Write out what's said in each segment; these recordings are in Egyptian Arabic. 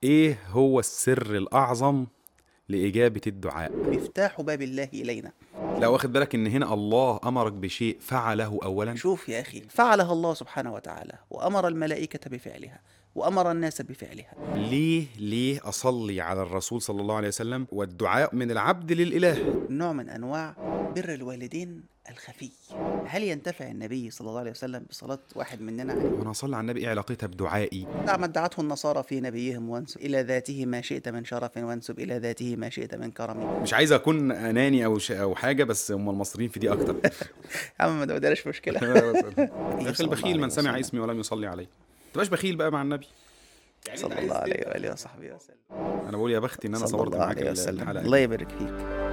ايه هو السر الاعظم لاجابه الدعاء مفتاح باب الله إلينا لو واخد بالك ان هنا الله امرك بشيء فعله اولا شوف يا أخي فعلها الله سبحانه وتعالى وأمر الملائكة بفعلها وأمر الناس بفعلها ليه ليه اصلي على الرسول صلى الله عليه وسلم والدعاء من العبد للاله نوع من أنواع بر الوالدين الخفي هل ينتفع النبي صلى الله عليه وسلم بصلاة واحد مننا عليه؟ وانا اصلي على النبي ايه علاقتها بدعائي دع ما ادعته النصارى في نبيهم وانسب إلى ذاته ما شئت من شرف وانسب إلى ذاته ما شئت من كرم مش عايز اكون اناني او ش... او حاجه بس هم المصريين في دي اكتر يا عم ما دودرش مشكلة يا اخي البخيل من سمع اسمي ولم يصلي عليه تبقاش بخيل بقى مع النبي صلى الله عليه وآله وصحبه وسلم انا بقول يا بختي ان انا صلى صورت الله معاك عليه وسلم الحلقه الله يبارك فيك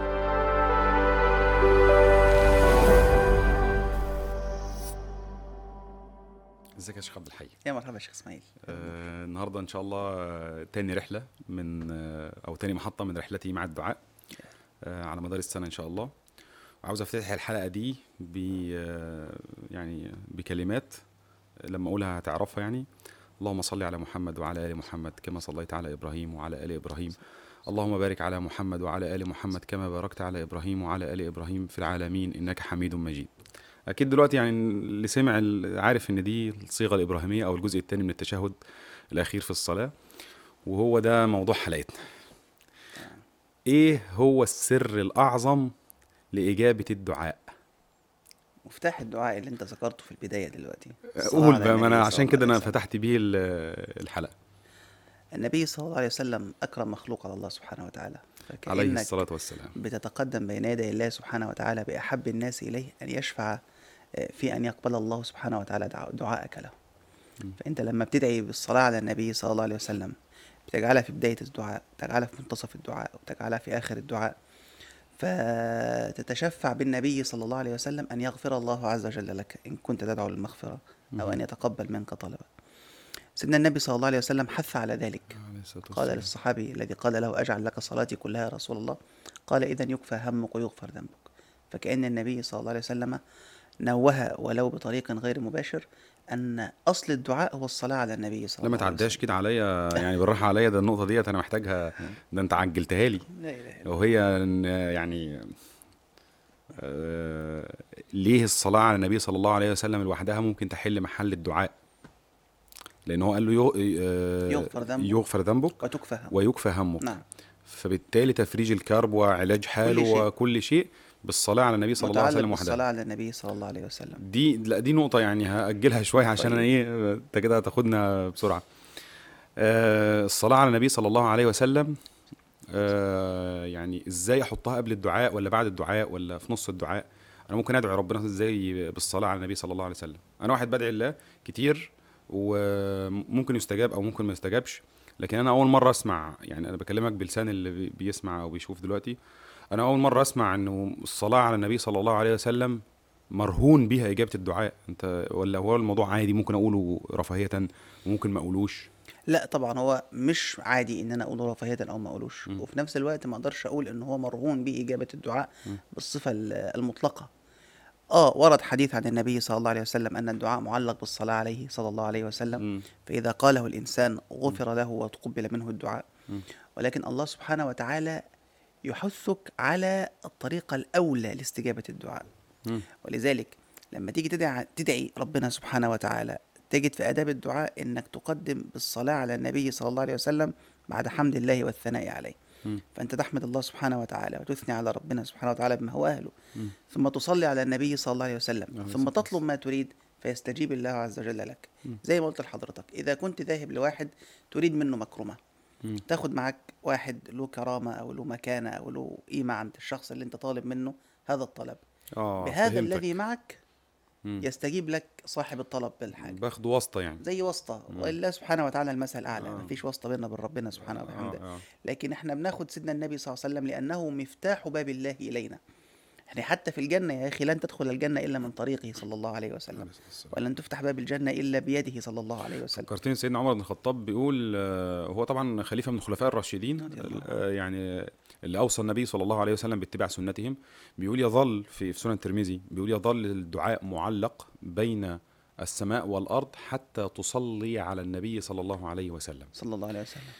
ازيك يا شيخ عبد الحي يا مرحبا يا شيخ اسماعيل آه النهارده ان شاء الله آه، تاني رحله من آه او تاني محطه من رحلتي مع الدعاء آه على مدار السنه ان شاء الله وعاوز افتتح الحلقه دي ب آه، يعني بكلمات لما اقولها هتعرفها يعني اللهم صل على محمد وعلى ال محمد كما صليت على ابراهيم وعلى ال ابراهيم اللهم بارك على محمد وعلى ال محمد كما باركت على ابراهيم وعلى ال ابراهيم في العالمين انك حميد مجيد اكيد دلوقتي يعني اللي سمع ال- عارف ان دي الصيغه الابراهيميه او الجزء الثاني من التشهد الاخير في الصلاه وهو ده موضوع حلقتنا ايه هو السر الاعظم لاجابه الدعاء مفتاح الدعاء اللي انت ذكرته في البداية دلوقتي قول على بقى ما النبي انا صلى عشان الله كده انا عليه وسلم. فتحت بيه ال- الحلقه النبي صلى الله عليه وسلم أكرم مخلوق على الله سبحانه وتعالى عليه فكأنك الصلاه والسلام بتتقدم بين يدي الله سبحانه وتعالى بأحب الناس إليه أن يشفع آه، في أن يقبل الله سبحانه وتعالى دعاء- دعاءك له فأنت لما بتدعي بالصلاة على النبي صلى الله عليه وسلم بتجعلها في بداية الدعاء تجعلها في منتصف الدعاء وتجعلها في آخر الدعاء فتتشفع بالنبي صلى الله عليه وسلم أن يغفر الله عز وجل لك إن كنت تدعو للمغفرة أو أن يتقبل منك طلبك سيدنا النبي صلى الله عليه وسلم حث على ذلك عليه الصلاة قال والسلام. للصحابي الذي قال له أجعل لك صلاتي كلها يا رسول الله قال إذا يكفى همك ويغفر ذنبك فكأن النبي صلى الله عليه وسلم نوه ولو بطريق غير مباشر أن أصل الدعاء هو الصلاة على النبي صلى لا ما الله عليه تعداش كده عليا يعني بالراحه عليا ده النقطه ديت انا محتاجها ده انت عجلتها لي وسلم لا إله إلا وهي إن يعني آه ليه الصلاة على النبي صلى الله عليه وسلم لوحدها ممكن تحل محل الدعاء لأن هو قال له يغ- آه، يغفر ذنبك. يغفر ذنبك وتكفى هم ويكفى همك نعم فبالتالي تفريج الكرب وعلاج حاله شيء. وكل شيء بالصلاة على النبي صلى الله عليه متعلق وسلم وحدها بالصلاة على النبي صلى الله عليه وسلم دي لا دي نقطة يعني هأجلها شوية عشان طيب. أنا إيه أنت كده هتاخدنا بسرعة. آه الصلاة على النبي صلى الله عليه وسلم آه يعني إزاي أحطها قبل الدعاء ولا بعد الدعاء ولا في نص الدعاء؟ أنا ممكن أدعو ربنا إزاي بالصلاة على النبي صلى الله عليه وسلم؟ أنا واحد بدعي الله كتير وممكن يستجاب أو ممكن ما يستجابش لكن أنا أول مرة أسمع يعني أنا بكلمك بلسان اللي بي- بيسمع أو بيشوف دلوقتي أنا أول مرة أسمع إنه الصلاة على النبي صلى الله عليه وسلم مرهون بيها اجابه الدعاء انت ولا هو الموضوع عادي ممكن اقوله رفاهيه وممكن ما اقولوش لا طبعا هو مش عادي ان انا اقوله رفاهيه او ما اقولوش مم. وفي نفس الوقت ما اقدرش اقول ان هو مرهون باجابه الدعاء مم. بالصفه ال- المطلقه اه ورد حديث عن النبي صلى الله عليه وسلم ان الدعاء معلق بالصلاه عليه صلى الله عليه وسلم مم. فاذا قاله الانسان غفر له وتقبل منه الدعاء مم. ولكن الله سبحانه وتعالى يحثك على الطريقه الاولى لاستجابه الدعاء مم. ولذلك لما تيجي تدعي, تدعي ربنا سبحانه وتعالى تجد في آداب الدعاء إنك تقدم بالصلاة على النبي صلى الله عليه وسلم بعد حمد الله والثناء عليه مم. فأنت تحمد الله سبحانه وتعالى وتثني على ربنا سبحانه وتعالى بما هو أهله مم. ثم تصلي على النبي صلى الله عليه وسلم عليه ثم الصلاة تطلب ما تريد فيستجيب الله عز وجل لك مم. زي ما قلت لحضرتك إذا كنت ذاهب لواحد تريد منه مكرمة مم. تاخد معاك واحد له كرامة أو له مكانة أو له قيمة عند الشخص اللي أنت طالب منه هذا الطلب اه بهذا فهمتك. الذي معك مم. يستجيب لك صاحب الطلب بالحاجة باخد واسطه يعني زي واسطة ولله سبحانه وتعالى المثل الأعلى آه. مفيش واسطة بيننا وبين ربنا سبحانه آه، وبحمده آه. لكن احنا بناخد سيدنا النبي صلى الله عليه وسلم لأنه مفتاح باب الله إلينا احنا حتى في الجنة يا أخي لن تدخل الجنة إلا من طريقه صلى الله عليه وسلم عليه الصلاة والسلام. ولن تفتح باب الجنة إلا بيده صلى الله عليه وسلم فكرتني سيدنا عمر بن الخطاب بيقول آه، هو طبعا خليفه من الخلفاء الراشدين رضي الله آه، يعني اللي اوصى النبي صلى الله عليه وسلم باتباع سنتهم بيقول يظل في في سنن الترمذي بيقول يظل الدعاء معلق بين السماء والارض حتى تصلي على النبي صلى الله عليه وسلم صلى الله عليه وسلم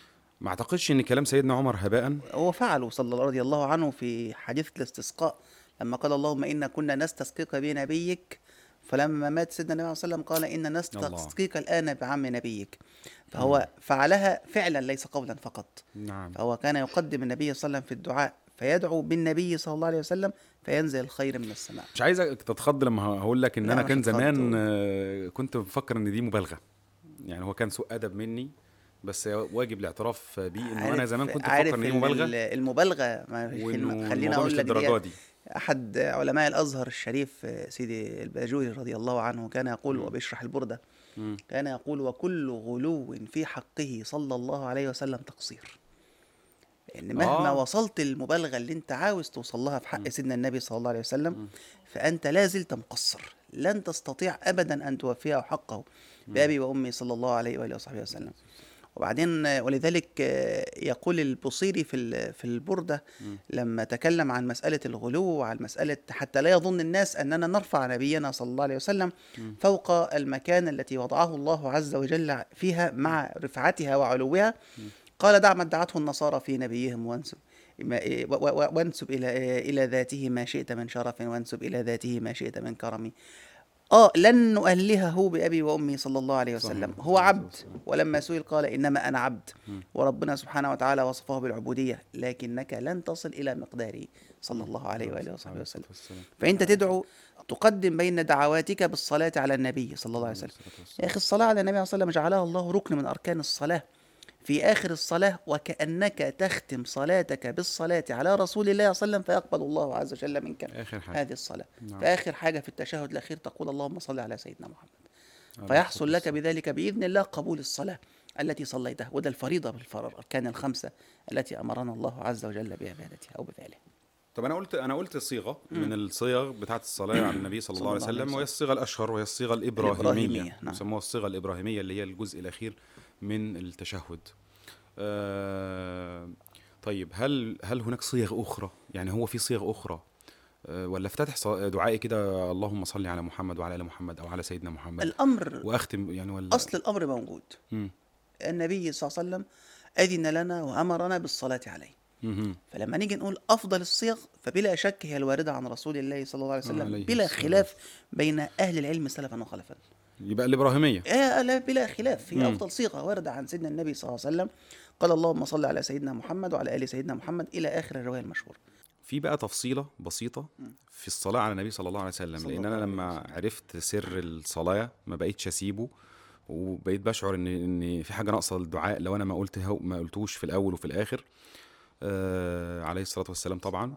ما اعتقدش ان كلام سيدنا عمر هباء هو فعله صلى الله رضي الله عنه في حديث الاستسقاء لما قال اللهم إنا كنا نستسقيك بنبيك فلما مات سيدنا النبي صلى الله عليه وسلم قال إن نستسقيك الآن بعم نبيك فهو فعلها فعلا ليس قولا فقط نعم فهو كان يقدم النبي صلى الله عليه وسلم في الدعاء فيدعو بالنبي صلى الله عليه وسلم فينزل الخير من السماء مش عايزك تتخض لما هقول لك ان لا، انا مش كان هتخض. زمان آه، كنت بفكر ان دي مبالغه يعني هو كان سوء ادب مني بس واجب الاعتراف بيه انه انا عارف- زمان كنت عارف بفكر ان دي إن مبالغه ال- المبالغه ما فيش وانه كلمة. خلينا الموضوع مش اقول لك للدرجه دي دي احد علماء الازهر الشريف آه، سيدي الباجوري رضي الله عنه كان يقول مم. وبيشرح البرده مم. كان يقول وكل غلو في حقه صلى الله عليه وسلم تقصير لان مهما آه. وصلت المبالغه اللي انت عاوز توصل لها في حق مم. سيدنا النبي صلى الله عليه مم. وسلم فانت لا زلت مقصر لن تستطيع ابدا ان توفيه حقه بابي وامي صلى الله عليه واله وصحبه وسلم وبعدين آه، ولذلك آه، يقول البصيري في ال- في البرده مم. لما تكلم عن مساله الغلو وعن مساله حتى لا يظن الناس اننا نرفع نبينا صلى الله عليه وسلم مم. فوق المكان التي وضعه الله عز وجل فيها مع رفعتها وعلوها قال دع ما ادعته النصارى في نبيهم وانسب ما- إيه، و- و- وانسب الى إيه، الى ذاته ما شئت من شرف وانسب الى ذاته ما شئت من كرم اه لن نؤلهه بابي وامي صلى الله عليه صلى وسلم الله هو عليه عبد وسلم. ولما سئل قال انما انا عبد مم. وربنا سبحانه وتعالى وصفه بالعبوديه لكنك لن تصل الى مقداره صلى الله عليه واله وصحبه عليه وسلم الصلاة والسلام. فانت تدعو تقدم بين دعواتك بالصلاه على النبي صلى الله عليه وسلم الصلاة والسلام. يا أخي الصلاة على النبي صلى الله عليه وسلم جعلها الله ركن من أركان الصلاة في آخر الصلاة وكأنك تختم صلاتك بالصلاة على رسول الله صلى الله عليه وسلم فيقبل الله عز وجل منك اخر حاجه هذه الصلاة نعم. فآخر حاجة في التشهد الأخير تقول اللهم صل على سيدنا محمد عليه فيحصل الصلاة لك بذلك بإذن الله قبول الصلاة التي صليتها وده الفريضة بالأركان الخمسة التي أمرنا الله عز وجل بعبادتها أو بفعلها طب انا قلت انا قلت صيغه من الصيغ بتاعه الصلاه على النبي صلى الله عليه صلى الله عليه وسلم وهي الصيغه الاشهر وهي الصيغه الابراهيميه الإبراهيمية، نعم. يسموها الصيغه الابراهيميه اللي هي الجزء الاخير من التشهد آه طيب هل هل هناك صيغ اخرى يعني هو في صيغ اخرى آه ولا افتتح ص- دعائي كده اللهم صل على محمد وعلى ال محمد او على سيدنا محمد الأمر واختم يعني ولا أصل الأمر موجود مم. النبي صلى الله عليه وسلم أذن لنا وأمرنا بالصلاة عليه مهم. فلما نيجي نقول افضل الصيغ فبلا شك هي الوارده عن رسول الله صلى الله عليه وسلم عليه بلا الصلاة خلاف بين اهل العلم سلفا وخلفا يبقى الابراهيميه آه لا بلا خلاف هي مم. افضل صيغه وارده عن سيدنا النبي صلى الله عليه وسلم قال اللهم صل على سيدنا محمد وعلى ال سيدنا محمد الى اخر الروايه المشهوره في بقى تفصيلة بسيطة في الصلاة على النبي صلى الله عليه وسلم صلى لأن الله أنا عليه لما عرفت سر الصلاة ما بقيتش أسيبه وبقيت بشعر إن إن في حاجة ناقصة الدعاء لو أنا ما قلت ما قلتوش في الأول وفي الآخر آه عليه الصلاة والسلام طبعا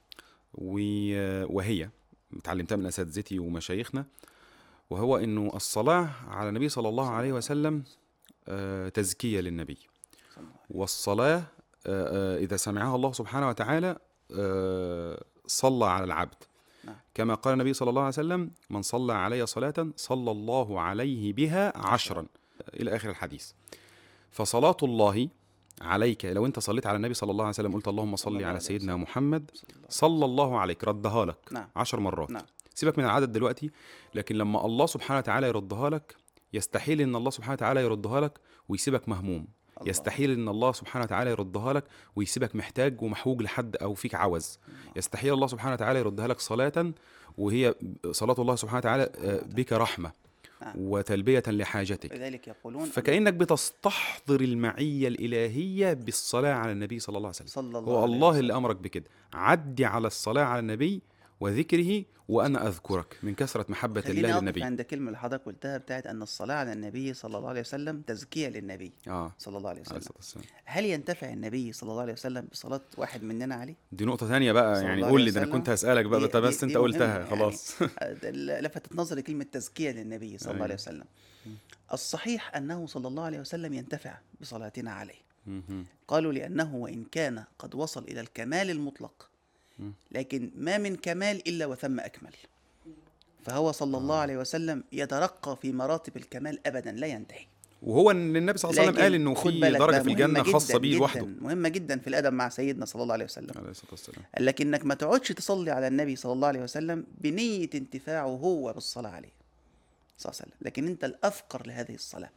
و- وهي اتعلمتها من أساتذتي ومشايخنا وهو إنه الصلاة على النبي صلى الله عليه وسلم آه تزكية للنبي صلى الله عليه والصلاة آه، آه، إذا سمعها الله سبحانه وتعالى آه، صلى على العبد نعم. كما قال النبي صلى الله عليه وسلم من صلى علي صلاة صلى الله عليه بها عشرا إلى آخر الحديث فصلاة الله عليك لو أنت صليت على النبي صلى الله عليه وسلم قلت اللهم صلى صل الله على عليه سيدنا وسلم. محمد صلى الله صلى الله عليك ردها لك نعم. عشر مرات نعم. سيبك من العدد دلوقتي لكن لما الله سبحانه وتعالى يردها لك يستحيل ان الله سبحانه وتعالى يردها لك ويسيبك مهموم الله. يستحيل ان الله سبحانه وتعالى يردها لك ويسيبك محتاج ومحوج لحد او فيك عوز يستحيل الله سبحانه وتعالى يردها لك صلاة وهي صلاة الله سبحانه وتعالى آه، بك رحمة نعم. وتلبية لحاجتك لذلك يقولون فكأنك بتستحضر المعية الإلهية بالصلاة على النبي صلى الله عليه وسلم صلى الله هو عليه الله وسلم. اللي أمرك بكده عدي على الصلاة على النبي وذكره وأنا أذكرك من كثرة محبة خليني الله أقف للنبي عند كلمة اللي حضرتك قلتها بتاعت أن الصلاة على النبي صلى الله عليه وسلم تزكية للنبي آه صلى الله عليه عليه وسلم الصلاة والسلام هل ينتفع النبي صلى الله عليه وسلم بصلاة واحد مننا عليه؟ دي نقطة ثانية بقى صلى يعني الله قول عليه لي ده أنا وسلم. كنت هسألك بقى دي- بس, بس دي- أنت دي قلتها مهمة خلاص يعني لفتت نظري كلمة تزكية للنبي صلى الله عليه أيوة. وسلم الصحيح أنه صلى الله عليه وسلم ينتفع بصلاتنا عليه مهم. قالوا لأنه وإن كان قد وصل إلى الكمال المطلق مم. لكن ما من كمال إلا وثم أكمل فهو صلى الله عليه وسلم يترقى في مراتب الكمال أبدا لا ينتهي وهو ان النبي صلى الله عليه وسلم لكن قال انه خد في بالك درجه بقى في مهمة الجنه خاصه جداً بيه جداً لوحده مهمة جدا في الأدب مع سيدنا صلى الله عليه وسلم عليه الصلاه والسلام لكنك ما تقعدش تصلي على النبي صلى الله عليه وسلم بنية انتفاعه هو بالصلاة عليه صلى الله عليه وسلم لكن أنت الأفقر لهذه الصلاة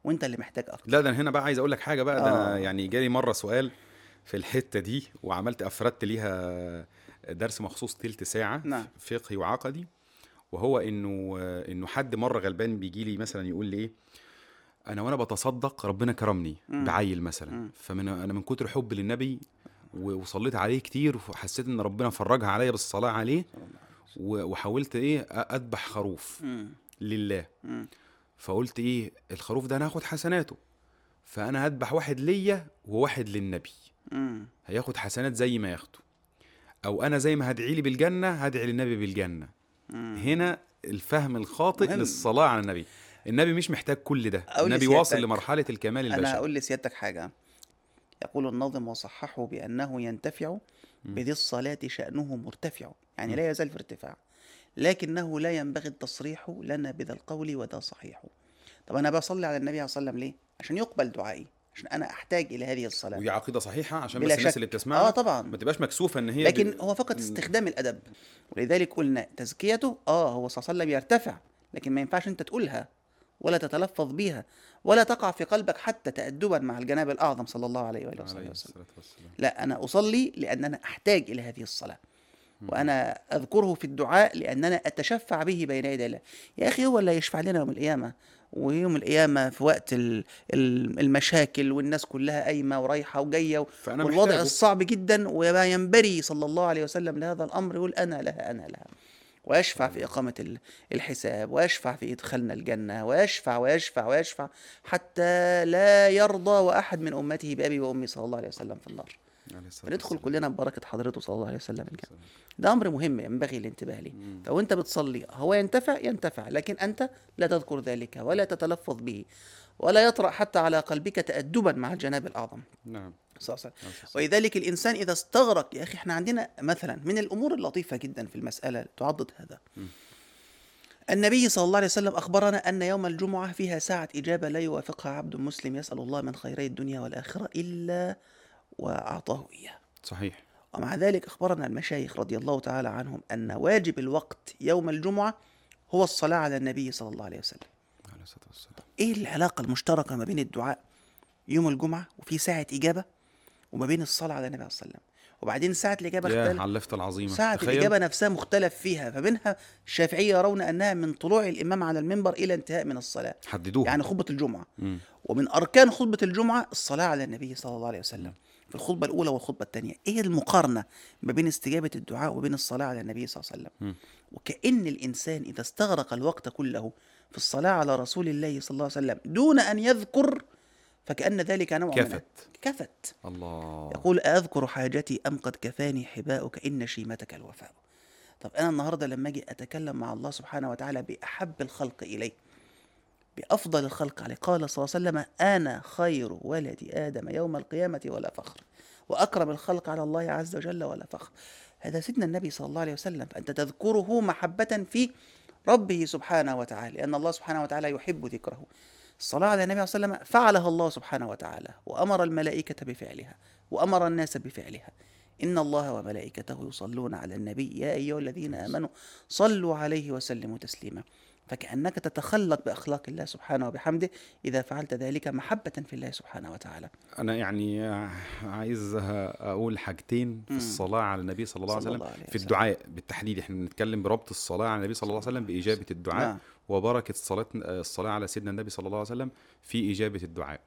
وانت اللي محتاج اكتر لا ده انا هنا بقى عايز اقول لك حاجه بقى ده انا آه. يعني جالي مره سؤال في الحته دي وعملت افردت ليها درس مخصوص تلت ساعه نعم. فقهي وعقدي وهو انه انه حد مره غلبان بيجي لي مثلا يقول لي ايه انا وانا بتصدق ربنا كرمني مم. بعيل مثلا مم. فمن انا من كتر حبي للنبي و- وصليت عليه كتير وحسيت ان ربنا فرجها عليا بالصلاه عليه و- وحاولت ايه أ- اذبح خروف مم. لله مم. فقلت ايه الخروف ده انا هاخد حسناته فانا هذبح واحد ليا وواحد للنبي مم. هياخد حسنات زي ما ياخده او انا زي ما هدعي لي بالجنه هدعي للنبي بالجنه مم. هنا الفهم الخاطئ مهم. للصلاه على النبي النبي مش محتاج كل ده أقول النبي لسيادتك- واصل لمرحله الكمال انا البشري هقول لسيادتك حاجه يقول الناظم وصححه بانه ينتفع بذي الصلاه شانه مرتفع يعني مم. لا يزال في ارتفاع لكنه لا ينبغي التصريح لنا بذا القول وذا صحيح طب انا بصلي على النبي عليه الصلاه والسلام ليه عشان يقبل دعائي عشان انا احتاج الى هذه الصلاه ودي عقيده صحيحه عشان بلا بس الناس شك. اللي اه بتسمعنا طبعا ما تبقاش مكسوفه ان هي لكن دي- هو فقط مم. استخدام الادب ولذلك قلنا تزكيته اه هو صلى الله عليه وسلم يرتفع لكن ما ينفعش انت تقولها ولا تتلفظ بها ولا تقع في قلبك حتى تأدبا مع الجناب الأعظم صلى الله عليه وآله وصحبه عليه وسلم الصلاه والسلام لا أنا أصلي لأن أنا أحتاج إلى هذه الصلاة وأنا أذكره في الدعاء لأن أنا أتشفع به بين يدي الله يا أخي هو اللي يشفع لنا يوم القيامة ويوم القيامة في وقت ال- ال- المشاكل والناس كلها قايمة ورايحة وجاية فانا والوضع محتاجه. الصعب جدا وما ينبري صلى الله عليه وسلم لهذا الأمر يقول أنا لها أنا لها ويشفع في إقامة ال- الحساب ويشفع في إدخالنا الجنة ويشفع ويشفع ويشفع حتى لا يرضى وأحد من أمته بأبي وأمي صلى الله عليه وسلم في النار عليه الصلاة فندخل والسلام. كلنا ببركة حضرته صلى الله عليه وسلم الجنة ده أمر مهم ينبغي الانتباه له فهو أنت بتصلي هو ينتفع ينتفع لكن أنت لا تذكر ذلك ولا تتلفظ به ولا يطرأ حتى على قلبك تأدبا مع الجناب الأعظم نعم صلى الله عليه وسلم عليه الصلاة والسلام. ولذلك الإنسان إذا استغرق يا أخي إحنا عندنا مثلا من الأمور اللطيفة جدا في المسألة تعضد هذا النبي صلى الله عليه وسلم أخبرنا أن يوم الجمعة فيها ساعة إجابة لا يوافقها عبد مسلم يسأل الله من خيري الدنيا والآخرة إلا وأعطاه إياه صحيح ومع ذلك أخبرنا المشايخ رضي الله تعالى عنهم أن واجب الوقت يوم الجمعة هو الصلاة على النبي صلى الله عليه وسلم عليه الصلاه والسلام إيه العلاقة المشتركة ما بين الدعاء يوم الجمعة وفي ساعة إجابة وما بين الصلاة على النبي صلى الله عليه وسلم وبعدين ساعة الإجابة يا اختلف علفت العظيمه ساعة تخيل. الإجابة نفسها مختلف فيها فمنها الشافعية يرون أنها من طلوع الإمام على المنبر إلى انتهاء من الصلاة حددوها يعني خطبة الجمعة مم. ومن أركان خطبة الجمعة الصلاة على النبي صلى الله عليه وسلم في الخطبة الأولى والخطبة الثانية إيه المقارنة ما بين استجابة الدعاء وبين الصلاة على النبي صلى الله عليه وسلم مم. وكأن الإنسان إذا استغرق الوقت كله في الصلاة على رسول الله صلى الله عليه وسلم دون أن يذكر فكأن ذلك نوع من كفت كفت الله يقول أذكر حاجتي أم قد كفاني حباؤك إن شيمتك الوفاء طب أنا النهاردة لما أجي أتكلم مع الله سبحانه وتعالى بأحب الخلق إليه بأفضل الخلق عليه قال صلى الله عليه وسلم أنا خير ولد آدم يوم القيامة ولا فخر وأكرم الخلق على الله عز وجل ولا فخر هذا سيدنا النبي صلى الله عليه وسلم فأنت تذكره محبة في ربه سبحانه وتعالى لأن الله سبحانه وتعالى يحب ذكره الصلاة على النبي صلى الله عليه وسلم فعلها الله سبحانه وتعالى وأمر الملائكة بفعلها وأمر الناس بفعلها إن الله وملائكته يصلون على النبي يا أيها الذين آمنوا صلوا عليه وسلموا تسليما فكأنك تتخلق بأخلاق الله سبحانه وبحمده إذا فعلت ذلك محبة في الله سبحانه وتعالى انا يعني عايز اقول حاجتين في مم. الصلاه على النبي صلى الله عليه صلى وسلم الله عليه في وسلم. الدعاء بالتحديد احنا بنتكلم بربط الصلاه على النبي صلى الله عليه وسلم باجابه الدعاء نعم. وبركه الصلاه الصلاه على سيدنا النبي صلى الله عليه وسلم في اجابه الدعاء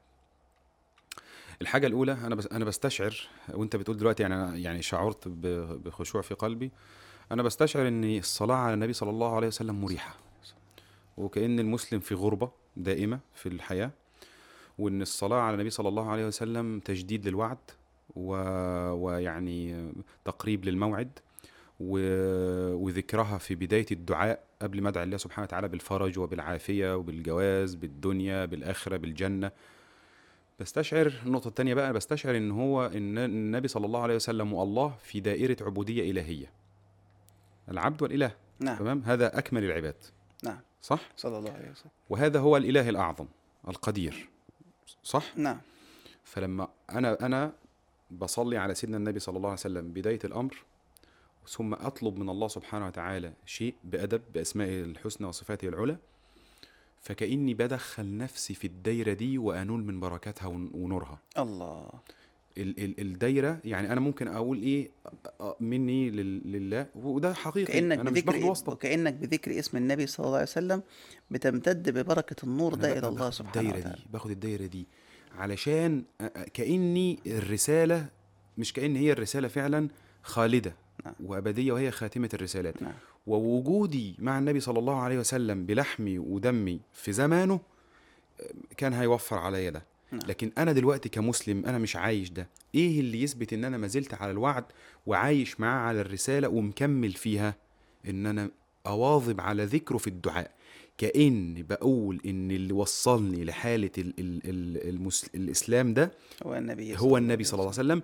الحاجه الاولى انا بس انا بستشعر وانت بتقول دلوقتي يعني أنا يعني شعرت ب- بخشوع في قلبي انا بستشعر ان الصلاه على النبي صلى الله عليه وسلم مريحه وكأن المسلم في غربة دائمة في الحياة وإن الصلاة على النبي صلى الله عليه وسلم تجديد للوعد و... ويعني تقريب للموعد و... وذكرها في بداية الدعاء قبل ما أدعي الله سبحانه وتعالى بالفرج وبالعافية وبالجواز بالدنيا بالآخرة بالجنة بستشعر النقطة التانية بقى بستشعر إن هو إن النبي صلى الله عليه وسلم والله في دائرة عبودية إلهية العبد والإله نعم تمام هذا أكمل العباد نعم صح صلى الله عليه وسلم وهذا هو الاله الاعظم القدير صح نعم فلما انا انا بصلي على سيدنا النبي صلى الله عليه وسلم بدايه الامر ثم اطلب من الله سبحانه وتعالى شيء بادب باسمائه الحسنى وصفاته العلى فكاني بدخل نفسي في الدايره دي وانول من بركاتها ون- ونورها الله ال- ال- الدايره يعني انا ممكن اقول ايه أ- أ- مني لل- لله وده حقيقي كانك انا مش باخد بذكر واسطه وكانك بذكر اسم النبي صلى الله عليه وسلم بتمتد ببركه النور أنا ده بقى الى الله باخد سبحانه الدايره وتعالى دي باخد الدايره دي علشان أ- أ- كاني الرساله مش كان هي الرساله فعلا خالده نعم. وابديه وهي خاتمه الرسالات نعم ووجودي مع النبي صلى الله عليه وسلم بلحمي ودمي في زمانه آه، كان هيوفر عليا ده نعم. لكن انا دلوقتي كمسلم انا مش عايش ده ايه اللي يثبت ان انا ما زلت على الوعد وعايش معاه على الرساله ومكمل فيها ان انا اواظب على ذكره في الدعاء كاني بقول ان اللي وصلني لحاله ال ال ال المسل الاسلام ده هو النبي هو النبي صلى الله عليه وسلم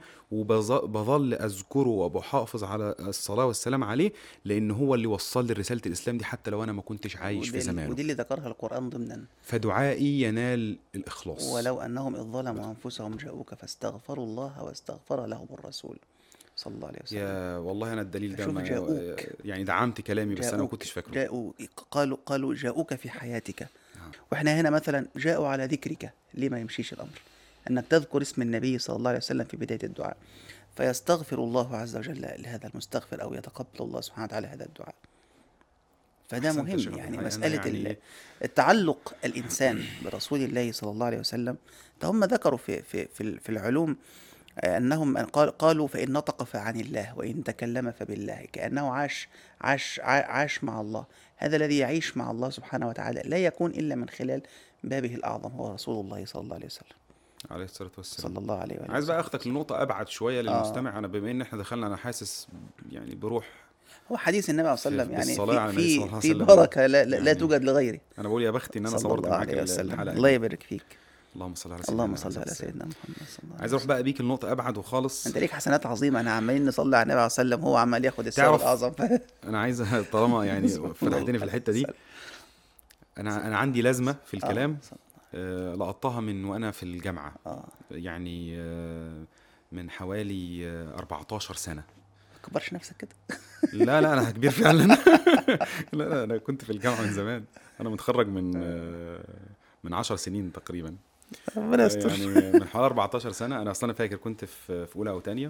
وبظل اذكره وبحافظ على الصلاه والسلام عليه لان هو اللي وصل لي رساله الاسلام دي حتى لو انا ما كنتش عايش في ودي, زمانه ودي اللي ذكرها القران ضمنا فدعائي ينال الاخلاص ولو انهم اذ ظلموا انفسهم جاءوك فاستغفروا الله واستغفر لهم الرسول صلى الله عليه وسلم يا والله انا الدليل ده شوف ما جاءوك. يعني دعمت كلامي بس انا ما جاءوك- كنتش فاكره جاءوا قالوا قالوا جاءوك في حياتك نعم. واحنا هنا مثلا جاءوا على ذكرك ليه ما يمشيش الامر انك تذكر اسم النبي صلى الله عليه وسلم في بدايه الدعاء فيستغفر الله عز وجل لهذا المستغفر او يتقبل الله سبحانه وتعالى هذا الدعاء فده أحسنت يا مهم شيخ عبد يعني الحي. أنا مساله يعني- يعني التعلق الانسان برسول الله صلى الله عليه وسلم ده هم ذكروا في في في, في العلوم آه، انهم قال قالوا فان نطق فعن الله وان تكلم فبالله كانه عاش عاش ع- عاش مع الله هذا الذي يعيش مع الله سبحانه وتعالى لا يكون الا من خلال بابه الاعظم هو رسول الله صلى الله عليه وسلم عليه الصلاه والسلام صلى الله عليه وسلم عايز بقى اخدك لنقطه ابعد شويه للمستمع انا بما ان احنا دخلنا انا حاسس يعني بروح هو حديث النبي صلى الله عليه في- وسلم بالصلاة على يعني النبي في صلى الله عليه في, في وسلم. بركه لا, لا, لا يعني توجد لغيره انا بقول يا بختي ان انا صلى صورت الله معاك عليه ال- وسلم الحلقه الله دي. يبارك فيك اللهم صل على سيدنا اللهم محمد صل على وسلم. سيدنا محمد صلى الله عليه عايز اروح وسلم بقى بيك النقطه ابعد وخالص انت ليك حسنات عظيمه انا عمالين نصلي على النبي عليه الصلاه والسلام هو عمال ياخد الثواب تعرف الاعظم انا عايز طالما يعني فتحتني في الحته دي انا انا عندي لازمه في الكلام آه، صلى آه، لقطتها من وانا في الجامعه الله. اه يعني آه، من حوالي آه، 14 سنه ما تكبرش نفسك كده لا لا انا كبير فعلا لا لا انا كنت في الجامعه من زمان انا متخرج من آه، من 10 سنين تقريبا ربنا يستر يعني من حوالي 14 سنه انا اصلا فاكر كنت في في اولى او ثانيه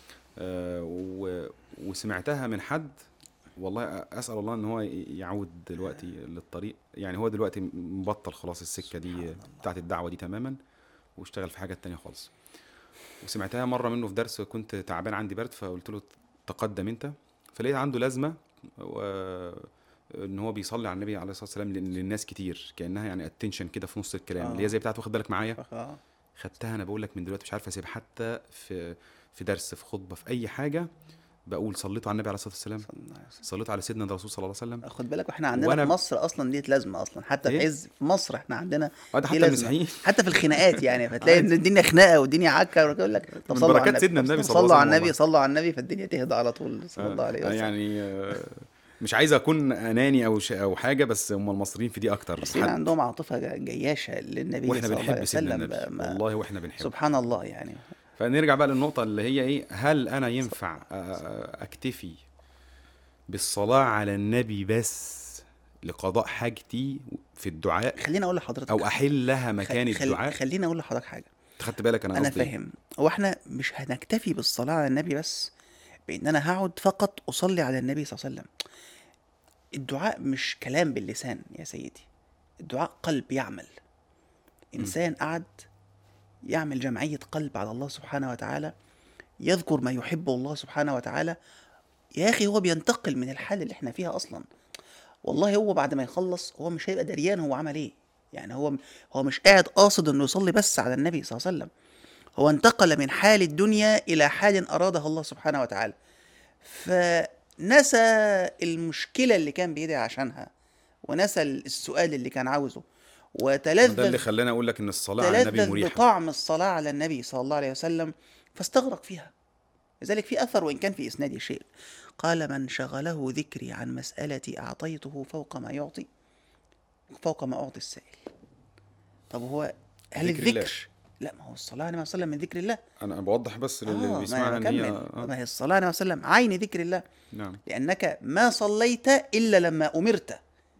وسمعتها من حد والله اسال الله ان هو يعود دلوقتي للطريق يعني هو دلوقتي مبطل خلاص السكه دي بتاعت الدعوه دي تماما واشتغل في حاجه تانية خالص وسمعتها مره منه في درس كنت تعبان عندي برد فقلت له تقدم انت فلقيت عنده لازمه و... ان هو بيصلي على النبي عليه الصلاه والسلام لل- للناس كتير كانها يعني اتنشن كده في نص الكلام آه. اللي هي زي بتاعت واخد بالك معايا آه. خدتها انا بقول لك من دلوقتي مش عارف اسيب حتى في في درس في خطبه في اي حاجه بقول صليتوا على النبي عليه الصلاه والسلام صلى الله عليه وسلم. صليتوا على سيدنا الرسول صلى الله عليه وسلم خد بالك واحنا عندنا وأنا- في مصر اصلا ديت لازمه اصلا حتى في إيه؟ عز في مصر احنا عندنا اه ده دي حتى لازمة. المسيحيين حتى في الخناقات يعني فتلاقي ان عادي. الدنيا خناقه والدنيا عكه ويقول لك طب من صلوا على بركات النبي سيدنا النبي طب صلى الله صلوا عليه على وسلم النبي والله. صلوا على النبي فالدنيا تهدى على طول صلى الله عليه آه، وسلم يعني آه، مش عايز اكون اناني او ش... او حاجه بس هم المصريين في دي اكتر المصريين حد. عندهم عاطفه ج- جياشه للنبي واحنا صلى الله عليه بنحب سيدنا وسلم النبي ما- والله واحنا بنحب سبحان الله يعني فنرجع بقى للنقطة اللي هي ايه هل انا ينفع أ- أ- اكتفي بالصلاة على النبي بس لقضاء حاجتي في الدعاء خليني اقول لحضرتك او احلها خل- مكان خل- الدعاء خليني اقول لحضرتك حاجه أنت خدت بالك انا انا قصدي إيه؟ فاهم هو احنا مش هنكتفي بالصلاه على النبي بس بان انا هقعد فقط اصلي على النبي صلى الله عليه وسلم الدعاء مش كلام باللسان يا سيدي الدعاء قلب يعمل انسان قعد يعمل جمعيه قلب على الله سبحانه وتعالى يذكر ما يحبه الله سبحانه وتعالى يا اخي هو بينتقل من الحال اللي احنا فيها اصلا والله هو بعد ما يخلص هو مش هيبقى دريان هو عمل ايه يعني هو هو مش قاعد قاصد انه يصلي بس على النبي صلى الله عليه وسلم هو انتقل من حال الدنيا الى حال ارادها الله سبحانه وتعالى فنسى المشكله اللي كان بيدعي عشانها ونسى السؤال اللي كان عاوزه ده اللي وتلذذ خلاني اقول لك ان الصلاة على النبي تلذذ مريحة بطعم الصلاة على النبي صلى الله عليه وسلم فاستغرق فيها لذلك في أثر وإن كان في إسناده شيء قال من شغله ذكري عن مسألتي أعطيته فوق ما يعطي فوق ما أعطي السائل طب هو هل ذكر الله. الذكر لا ما هو الصلاة عليه وسلم من ذكر الله انا بوضح بس للي آه ما بيسمعها أنا ان هي بكمل آه. ما هي الصلاة عليه وسلم عين ذكر الله نعم لأنك ما صليت إلا لما أمرت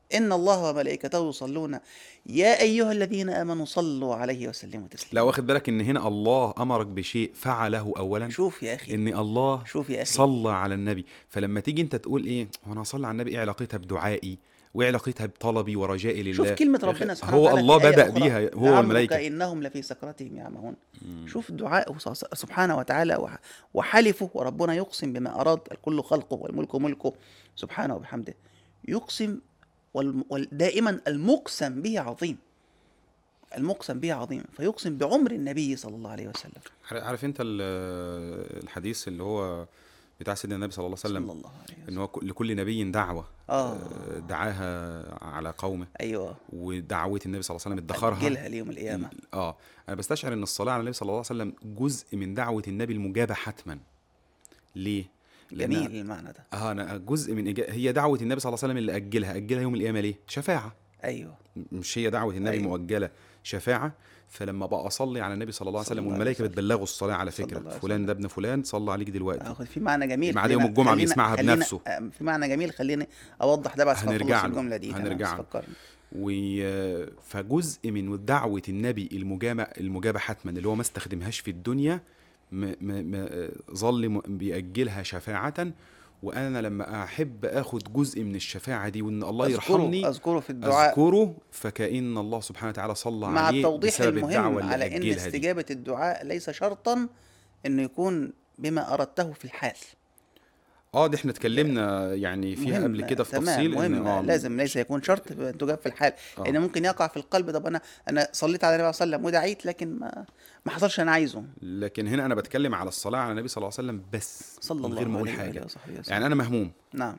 إن الله وملائكته يصلون يا أيها الذين آمنوا صلوا عليه وسلموا تسليما لا واخد بالك ان هنا الله امرك بشيء فعله اولا شوف يا أخي ان الله شوف يا أخي صلى على النبي فلما تيجي انت تقول ايه هو انا اصلي على النبي ايه علاقتها بدعائي وايه علاقتها بطلبي ورجائي لله شوف كلمة يا أخي، ربنا سبحانه هو وتعالى الله في آية بدأ أخرى. بيها هو لعمرك والملائكة إنهم لفي سكرتهم يعمهون شوف دعاءه ص- سبحانه وتعالى وح- وحلفه وربنا يقسم بما أراد الكل خلقه والملك ملكه سبحانه وبحمده يقسم والم- وال- دائما المقسم به عظيم المقسم به عظيم فيقسم بعمر النبي صلى الله عليه وسلم عارف- عارف انت ال- الحديث اللي هو بتاع سيدنا النبي صلى الله عليه صلى وسلم الله عليه وسلم ان هو ك- لكل نبي دعوه آه. آه، دعاها على قومه أيوه ودعوه النبي صلى الله عليه وسلم ادخرها أجلها ليوم القيامة اه انا بستشعر ان الصلاه على النبي صلى الله عليه وسلم جزء من دعوه النبي المجابه حتما ليه لأنها- جميل المعنى ده اه انا جزء من إجا... هي دعوه النبي صلى الله عليه وسلم اللي اجلها اجلها يوم القيامه ليه شفاعه أيوه م- مش هي دعوه النبي أيوة. مؤجله شفاعه فلما بقى اصلي على النبي صلى الله عليه صلى وسلم الله عليه والملائكه وسلم. بتبلغوا الصلاه على صلى فكره الله عليه فلان ده ابن فلان صلى عليك دلوقتي اخد في معنى جميل بعد خلينا- يوم الجمعة خلينا- بيسمعها خلينا- بنفسه. آه، في معنى جميل خليني اوضح ده بعد ما هنرجع اخلص له. الجمله دي تمام، هنرجع بس له. فكرني. و... فجزء من دعوه النبي المجابه المجابه حتما اللي هو ما استخدمهاش في الدنيا م... م... م... ظل م... بيأجلها شفاعه وانا لما احب اخد جزء من الشفاعه دي وان الله أذكره- يرحمني اذكره في الدعاء اذكره فكأن الله سبحانه وتعالى صلى مع عليه التوضيح بسبب المهم الدعوه اللي على ان أجلها دي. استجابه الدعاء ليس شرطا انه يكون بما اردته في الحال اه دي احنا اتكلمنا يعني فيها مهم، قبل كده في تمام تفصيل مهم ان اه لازم ليس يكون شرط ان تجاب في الحال آه. لان ممكن يقع في القلب طب انا انا صليت على النبي صلى الله عليه وسلم ودعيت لكن ما ما حصلش انا عايزه لكن هنا انا بتكلم على الصلاه على النبي صلى الله عليه وسلم بس صلى من الله غير ما اقول عليه حاجه وآله وصحبه وسلم يعني انا مهموم نعم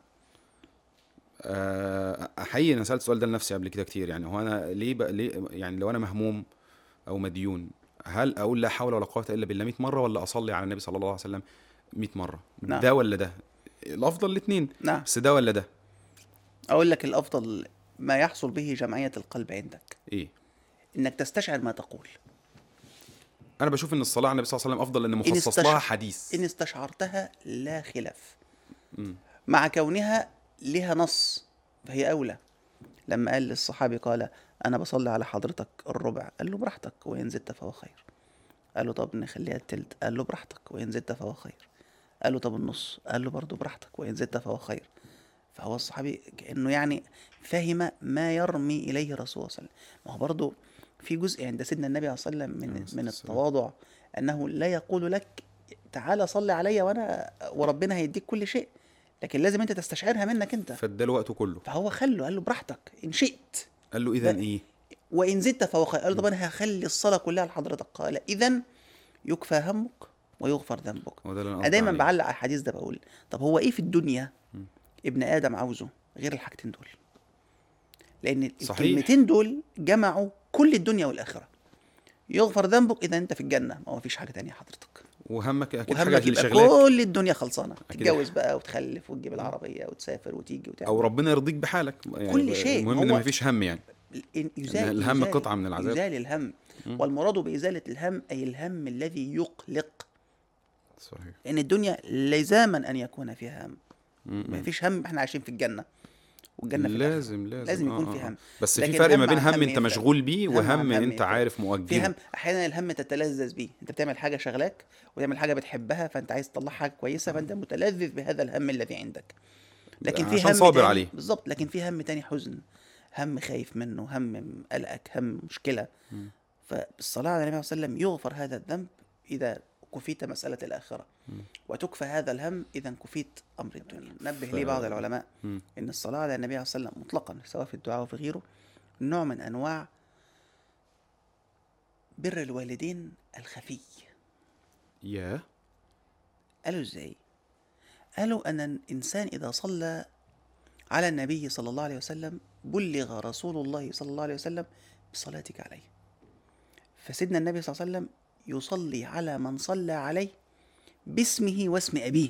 آه، حقيقي انا سالت السؤال ده لنفسي قبل كده كتير يعني هو انا ليه بقى ليه يعني لو انا مهموم او مديون هل اقول لا حول ولا قوه الا بالله 100 مره ولا اصلي على النبي صلى الله عليه وسلم 100 مره نعم. ده ولا ده الافضل الاثنين نعم بس ده ولا ده اقول لك الافضل ما يحصل به جمعيه القلب عندك ايه انك تستشعر ما تقول انا بشوف ان الصلاه على النبي صلى الله عليه وسلم افضل لان إن مخصص استشعر- لها حديث إن استشعرتها لا خلاف مم. مع كونها لها نص فهي أولى لما قال للصحابي قال أنا بصلي على حضرتك الربع قال له براحتك وإن زدت فهو خير قال له طب نخليها التلت قال له براحتك وإن زدت فهو خير قال له طب النص قال له برضه براحتك وإن زدت فهو خير فهو الصحابي كأنه يعني فهم ما يرمي إليه الرسول صلى الله عليه وسلم ما هو برضه في جزء عند سيدنا النبي صلى الله عليه وسلم عليه من الصلاة من والسلام. التواضع أنه لا يقول لك تعالى صلي عليا وأنا وربنا هيديك كل شيء لكن لازم أنت تستشعرها منك أنت فاداله وقته كله فهو خله قال له براحتك إن شئت قال له اذا لا. ايه وإن زدت فهو خير قال له طب أنا هخلي الصلاة كلها لحضرتك قال إذا يكفى همك ويغفر ذنبك هو ده اللي انا قصدي دايما عليه. بعلق على الحديث ده بقول طب هو ايه في الدنيا مم. ابن ادم عاوزه غير الحاجتين دول لان صحيح. الكلمتين دول جمعوا كل الدنيا والاخره يغفر ذنبك اذا انت في الجنه ما هو فيش حاجه تانية حضرتك وهمك اكيد حاجه وهمك اللي يبقى شغلاك كل الدنيا خلصانه أكيد. تتجوز بقى وتخلف وتجيب العربيه وتسافر وتيجي وتعمل او ربنا يرضيك بحالك يعني كل شيء. المهم هو- ان مفيش هم يعني إن يزال الهم يزال- قطعة من العذاب. يزال الهم مم. والمراد بازاله الهم اي الهم الذي يقلق صحيح لان الدنيا لزاما ان يكون فيها هم م- ما م. فيش هم احنا عايشين في الجنه والجنه في الآخرة. لازم لازم لازم آه، يكون آه، في آه. هم. بس في لكن فرق ما هم بين عن هم هم انت يفرق. مشغول بيه هم عن وهم هم انت يفرق. عارف في مؤجله هم احيانا الهم تتلذذ بيه انت بتعمل حاجه شغلاك وتعمل حاجه بتحبها فانت عايز تطلع حاجه كويسه فانت متلذذ بهذا الهم الذي عندك لكن في عشان هم صابر تاني عليه. بالظبط لكن في هم تاني حزن هم خايف منه هم قلقك هم مشكله مم. فالصلاه على النبي صلى الله عليه وسلم يغفر هذا الذنب اذا كفيت مساله الاخره مم. وتكفى هذا الهم اذا كفيت امر الدنيا نبه ف- لي بعض العلماء مم. ان الصلاه على النبي صلى الله عليه وسلم مطلقا سواء في الدعاء وفي غيره نوع من انواع بر الوالدين الخفي يا قالوا ازاي قالوا ان الانسان اذا صلى على النبي صلى الله عليه وسلم بلغ رسول الله صلى الله عليه وسلم بصلاتك عليه فسيدنا النبي صلى الله عليه وسلم يصلي على من صلى عليه باسمه واسم ابيه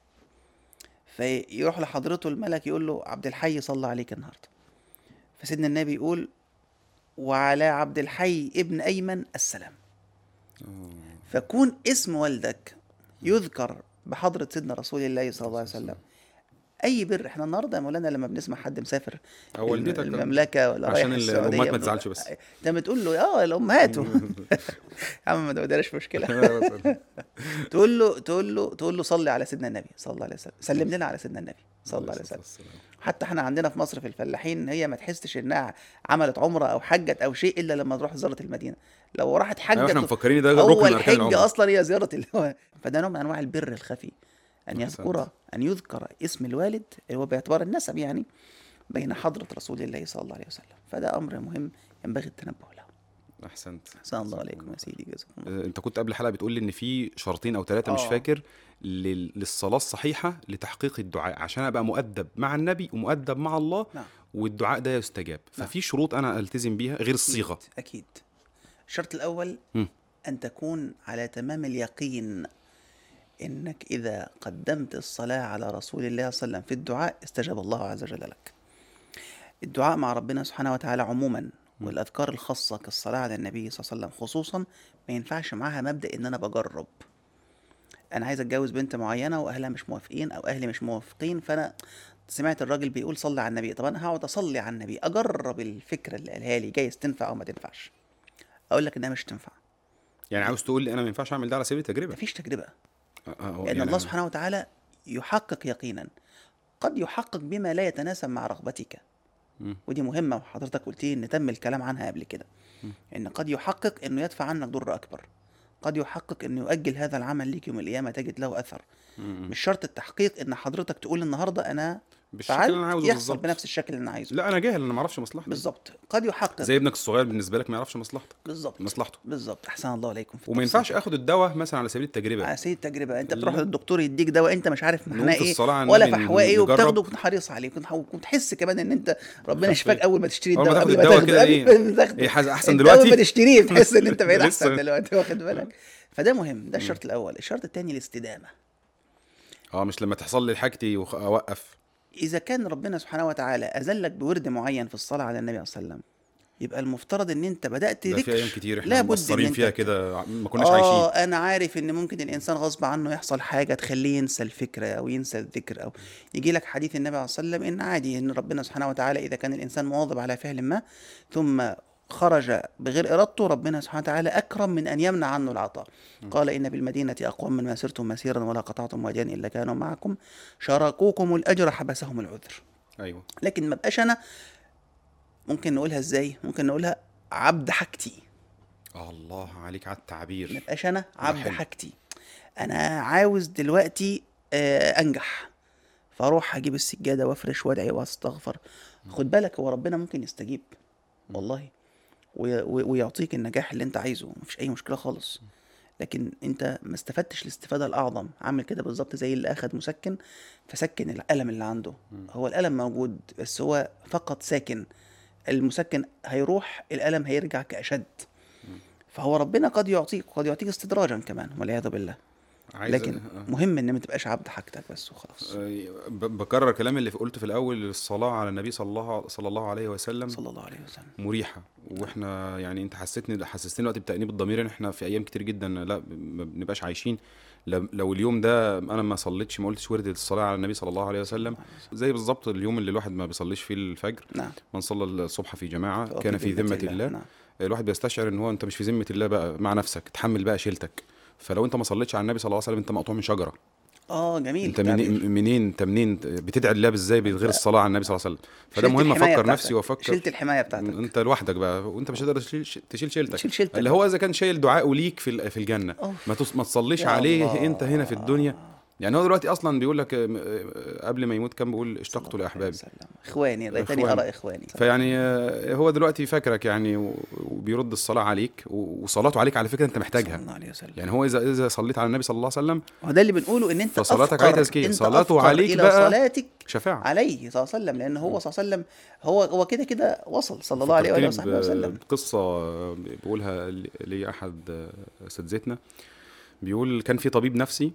فيروح لحضرته الملك يقول له عبد الحي صلى عليك النهارده فسيدنا النبي يقول وعلى عبد الحي ابن ايمن السلام آه. فكون اسم والدك يذكر بحضرة سيدنا رسول الله صلى الله عليه وسلم اي بر احنا النهارده يا مولانا لما بنسمع حد مسافر او والدتك المملكه ولا عشان رايح ال- السعوديه الأمهات ما بنقول- تزعلش بس. انت بتقول له اه الامهات يا عم ما توديناش مشكله تقول له تقول له تقول له صلي على سيدنا النبي صلى الله عليه وسلم سلم لنا على سيدنا النبي صلى الله عليه وسلم حتى احنا عندنا في مصر في الفلاحين هي ما تحسش انها عملت عمره او حجت او شيء الا لما تروح زارت المدينه لو راحت حجت ايوه احنا مفكرين ده هو ركن من اركان الحج العمر اصلا هي زياره ال- فده نوع من انواع البر الخفي ان أحسنت. يذكر ان يذكر اسم الوالد اللي هو باعتبار النسب يعني بين حضره رسول الله صلى الله عليه وسلم فده امر مهم ينبغي التنبه له احسنت احسن الله عليكم يا سيدي جزاكم الله آه، انت كنت قبل الحلقه بتقول لي ان في شرطين او ثلاثه مش آه. فاكر لل- للصلاه الصحيحه لتحقيق الدعاء عشان ابقى مؤدب مع النبي ومؤدب مع الله نعم والدعاء ده يستجاب نعم. ففي شروط انا التزم بيها غير الصيغه أكيد, أكيد الشرط الأول مم. أن تكون على تمام اليقين إنك إذا قدمت الصلاة على رسول الله صلى الله عليه وسلم في الدعاء استجاب الله عز وجل لك الدعاء مع ربنا سبحانه وتعالى عموما والأذكار الخاصة كالصلاة على النبي صلى الله عليه وسلم خصوصا ما ينفعش معاها مبدأ إن أنا بجرب أنا عايز أتجوز بنت معينة وأهلها مش موافقين أو أهلي مش موافقين فأنا سمعت الراجل بيقول صلي على النبي طب انا هقعد اصلي على النبي اجرب الفكره اللي قالها لي جايز تنفع او ما تنفعش اقول لك انها مش تنفع يعني عاوز تقول لي انا ما ينفعش اعمل ده على سبيل التجربه مفيش تجربه آه، آه، لان يعني الله سبحانه وتعالى يحقق يقينا قد يحقق بما لا يتناسب مع رغبتك مم. ودي مهمه وحضرتك قلت لي ان تم الكلام عنها قبل كده ان قد يحقق انه يدفع عنك ضر اكبر قد يحقق انه يؤجل هذا العمل ليك يوم القيامه تجد له اثر مم. مش شرط التحقيق ان حضرتك تقول النهارده انا بالشكل فعلت اللي انا عاوزه يحصل بالظبط بنفس الشكل اللي انا عايزه لا انا جاهل انا ما اعرفش مصلحتي بالظبط قد يحقق زي ابنك الصغير بالنسبه لك ما يعرفش مصلحتك بالظبط مصلحته بالظبط احسن الله عليكم في وما التفصيل. ينفعش اخد الدواء مثلا على سبيل التجربه على سبيل التجربه انت لا. بتروح للدكتور يديك دواء انت مش عارف نقوم معناه في ايه الصلاة على ولا النبي فحواه ايه نجرب. وبتاخده وكنت حريص عليه وكنت وكنت تحس كمان ان انت ربنا خفيف. يشفاك اول ما تشتري أول ما الدواء تاخد قبل ما الدواء تاخده كده قبل إيه؟ ما تاخده إيه، حاجة أحسن انت دلوقتي؟ اول ما تشتريه بتحس ان انت بقيت لسه. احسن دلوقتي واخد بالك فده مهم ده الشرط الاول الشرط الثاني الاستدامه اه مش لما تحصل لي حاجتي وخ- اوقف اذا كان ربنا سبحانه وتعالى اذلك بورد معين في الصلاه على النبي صلى الله عليه وسلم يبقى المفترض ان انت بدات ده في ذكر ايام كتير احنا لابد إن مقصرين أنت فيها كده ما كناش اه عايشين انا عارف ان ممكن الانسان غصب عنه يحصل حاجه تخليه ينسى الفكره او ينسى الذكر او يجي لك حديث النبي عليه الصلاه والسلام ان عادي ان ربنا سبحانه وتعالى اذا كان الانسان مواظب على فعل ما ثم خرج بغير ارادته ربنا سبحانه وتعالى اكرم من ان يمنع عنه العطاء قال ان بالمدينه اقوام من ما سرتم مسيرا ولا قطعتم واديا الا كانوا معكم شاركوكم الاجر حبسهم العذر ايوه لكن ما بقاش انا ممكن نقولها ازاي ممكن نقولها عبد حاجتي الله عليك على ما التعبير بقاش انا عبد حلو. حاجتي انا عاوز دلوقتي آه، انجح فاروح اجيب السجاده وافرش وادعي واستغفر خد بالك هو ربنا ممكن يستجيب والله وي- وي- ويعطيك النجاح اللي انت عايزه مفيش اي مشكله خالص لكن انت ما استفدتش الاستفاده الاعظم عامل كده بالظبط زي اللي اخد مسكن فسكن الالم اللي عنده هو الالم موجود بس هو فقط ساكن المسكن هيروح الالم هيرجع كاشد فهو ربنا قد يعطيك وقد يعطيك استدراجا كمان والعياذ بالله عايز لكن آه. مهم ان ما تبقاش عبد حاجتك بس وخلاص آه، ب- بكرر كلام اللي قلته في الاول الصلاه على النبي صلى الله صلى الله عليه وسلم صلى الله عليه وسلم مريحه واحنا يعني انت حسيتني حسستني دلوقتي بتأنيب الضمير ان احنا في ايام كتير جدا لا ما بنبقاش عايشين لو لو اليوم ده انا ما صليتش ما قلتش ورد الصلاه على النبي صلى الله عليه وسلم زي بالظبط اليوم اللي الواحد ما بيصليش فيه الفجر نعم من صلى الصبح في جماعه فهو كان في ذمه الله نعم الواحد بيستشعر ان هو انت مش في ذمه الله بقى مع نفسك تحمل بقى شيلتك فلو انت ما صليتش على النبي صلى الله عليه وسلم انت مقطوع من شجره اه جميل انت التعبير. منين منين انت منين بتدعي الله ازاي بغير الصلاه على النبي صلى الله عليه وسلم فده شلت مهم الحماية افكر بتاعتك. نفسي وافكر شلت الحمايه بتاعتك انت لوحدك بقى وانت مش هتقدر تشيل تشيل شيلتك شيل شيلتك. اللي هو اذا كان شايل دعاء ليك في ال- في الجنه أوف. ما تص- ما تصليش يا عليه الله. انت هنا في الدنيا يعني هو دلوقتي اصلا بيقول لك آه، آه، قبل ما يموت كان بيقول اشتقت صلى الله عليه لاحبابي وسلم. اخواني ليتني إخواني. ارى اخواني فيعني آه، هو دلوقتي فاكرك يعني و- وبيرد الصلاه عليك و- وصلاته عليك على فكره انت صلى محتاجها الله عليه وسلم يعني هو اذا اذا صليت على النبي صلى الله عليه وسلم وده اللي بنقوله ان انت فصلاتك أفقر- عليه تزكية. انت صلاته أفقر عليك الى بقى صلاتك شفاعه عليه صلى الله عليه وسلم لان هو صلى الله عليه وسلم هو هو كده كده وصل صلى الله عليه واله فكرتني وصحبه ب- وسلم بقصة بيقولها لي- لي أحد أساتذتنا بيقول كان في طبيب نفسي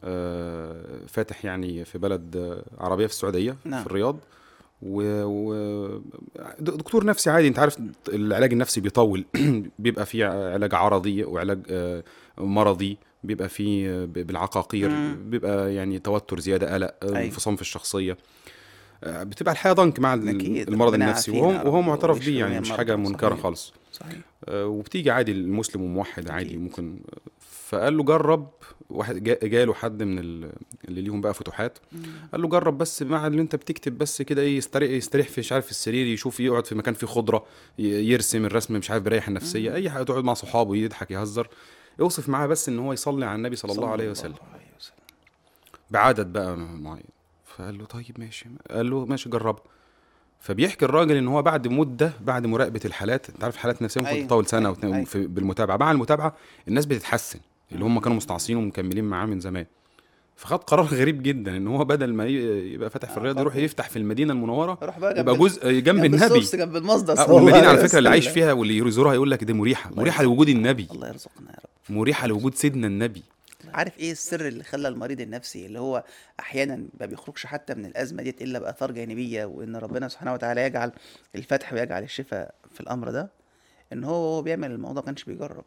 آه، فاتح يعني في بلد آه، عربية في السعودية نعم. في الرياض و... و... دكتور نفسي عادي انت عارف العلاج النفسي بيطول بيبقى فيه علاج عرضي وعلاج آه، مرضي بيبقى فيه ب- بالعقاقير مم. بيبقى يعني توتر زياده قلق آه، أيوة. انفصام في الشخصيه آه، بتبقى الحياه ضنك مع ال- أكيد، المرض ربنا النفسي يعافينا وهو يا وهو رب معترف ويشفي بيه يعني جميع مش المرضى. حاجه منكره صحيح. خالص صحيح آه، وبتيجي عادي المسلم وموحد عادي أكيد. ممكن فقال له جرب واحد جا- جاله حد من ال- اللي ليهم بقى فتوحات قال له جرب بس مع اللي انت بتكتب بس كده ايه يستريح يستريح في مش عارف في السرير يشوف يقعد في مكان فيه خضره ي- يرسم الرسم مش عارف بيريح النفسيه اي حاجه تقعد مع صحابه يضحك يهزر اوصف معاه بس ان هو يصلي على النبي صلى الله عليه وسلم عليه وسلم. بعدد بقى معين فقال له طيب ماشي قال له ماشي جربها فبيحكي الراجل ان هو بعد مده بعد مراقبه الحالات انت عارف الحالات النفسيه ممكن أيوة، تطول سنه أيوة، واتنين أيوة. في بالمتابعه مع المتابعه الناس بتتحسن اللي هم كانوا مستعصين ومكملين معاه من زمان فخد قرار غريب جدا ان هو بدل ما ي- يبقى فاتح في آه، الرياض يروح طبعاً. يفتح في المدينه المنوره روح بقى يبقى جنب جزء جنب النبي السورس جنب المصدر آه، صلى الله والمدينه على عليه فكره اللي عايش وسلم. فيها واللي يزورها يقول لك دي مريحه مريحه لوجود النبي الله يرزقنا يا رب مريحه لوجود سيدنا النبي عارف ايه السر اللي خلى المريض النفسي اللي هو احيانا ما بيخرجش حتى من الازمه ديت الا باثار جانبيه وان ربنا سبحانه وتعالى يجعل الفتح ويجعل الشفاء في الامر ده ان هو وهو بيعمل الموضوع ما كانش بيجرب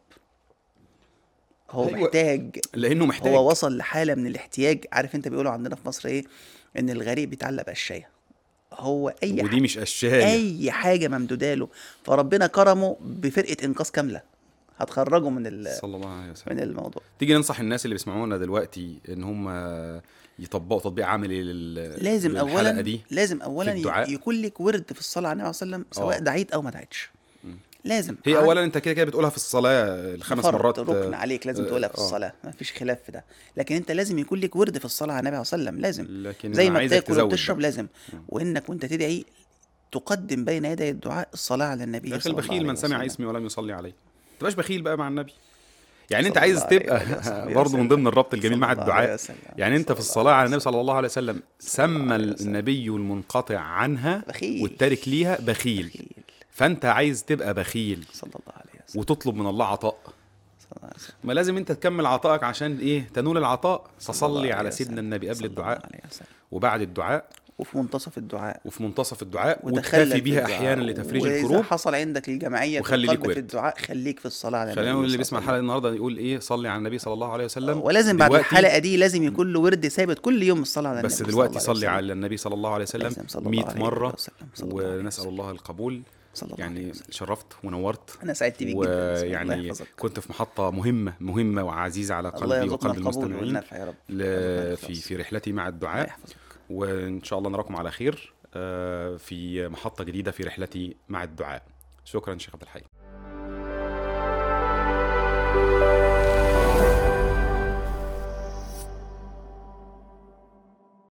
هو أيوة. محتاج لانه محتاج هو وصل لحاله من الاحتياج عارف انت بيقولوا عندنا في مصر ايه ان الغريب بيتعلق بقشايه هو اي ودي حاجة مش اشياء اي حاجه ممدوده له فربنا كرمه بفرقه انقاذ كامله هتخرجه من ال- صلى الله عليه وسلم من الموضوع تيجي ننصح الناس اللي بيسمعونا دلوقتي ان هم يطبقوا تطبيق عملي لل لازم للحلقة اولا دي لازم اولا في الدعاء. ي- يكون لك ورد في الصلاه على النبي صلى الله عليه وسلم سواء آه. دعيت او ما دعيتش لازم هي عاد- اولا انت كده كده بتقولها في الصلاه الخمس فرض، مرات ركن آه، عليك لازم آه، تقولها في آه. الصلاه ما فيش خلاف في ده لكن انت لازم يكون لك ورد في الصلاه على النبي صلى الله عليه وسلم لازم لكن زي أنا ما عايزك بتاكل تزود وبتشرب بقى. لازم وانك وانت تدعي تقدم بين يدي الدعاء الصلاه على النبي يا اخي صلى الله البخيل عليه من سمع وسلم. اسمي ولم يصلي عليه ما تبقاش بخيل بقى مع النبي يعني انت صلى عايز الله عليه تبقى وآله وصحبه برضه من وسلم. ضمن الربط الجميل صلى مع الله عليه الدعاء وسلم. يعني انت صلى في الله الصلاه على عليه النبي وسلم. صلى الله عليه وسلم الله سمى عليه وسلم. النبي المنقطع عنها بخيل. والتارك ليها بخيل بخيل فانت عايز تبقى بخيل صلى الله عليه وسلم وتطلب من الله عطاء صلى الله عليه وسلم ما لازم انت تكمل عطائك عشان ايه تنول العطاء صلى الله تصلي عليه على وسلم. سيدنا النبي قبل صلى الله الدعاء عليه وسلم. وبعد الدعاء وفي منتصف الدعاء وفي منتصف الدعاء وتخلل وتكتفي في بيها الدعاء. احيانا لتفريج وإذا الكروب حصل عندك الجماعيه في وخلي ليك القلب في ورد. الدعاء خليك في الصلاه على خلينا النبي نقول اللي صلى بيسمع الله الحلقه عليه النهارده يقول ايه صلي على النبي صلى الله عليه وسلم وسلم. ولازم بعد دلوقتي- الحلقه دي لازم يكون له ورد ثابت كل يوم الصلاه على النبي بس صلى دلوقتي الله صلي وسلم. على النبي صلى الله عليه وسلم لازم صلى الله 100 عليه مره وسلم. صلى الله عليه ونسال وسلم. الله القبول صلى الله عليه يعني وسلم. شرفت ونورت انا سعدت بيك جدا الله ويعني يحفظك. كنت في محطة مهمة مهمة وعزيزة على الله قلبي يرزقنا وقلب القبول المستمعين والنفع يا رب ل... الله في يخلص. في رحلتي مع الله الدعاء يحفظك وإن شاء الله نراكم على خير آه، في محطة جديدة في رحلتي مع الدعاء شكرا شيخ عبد الحي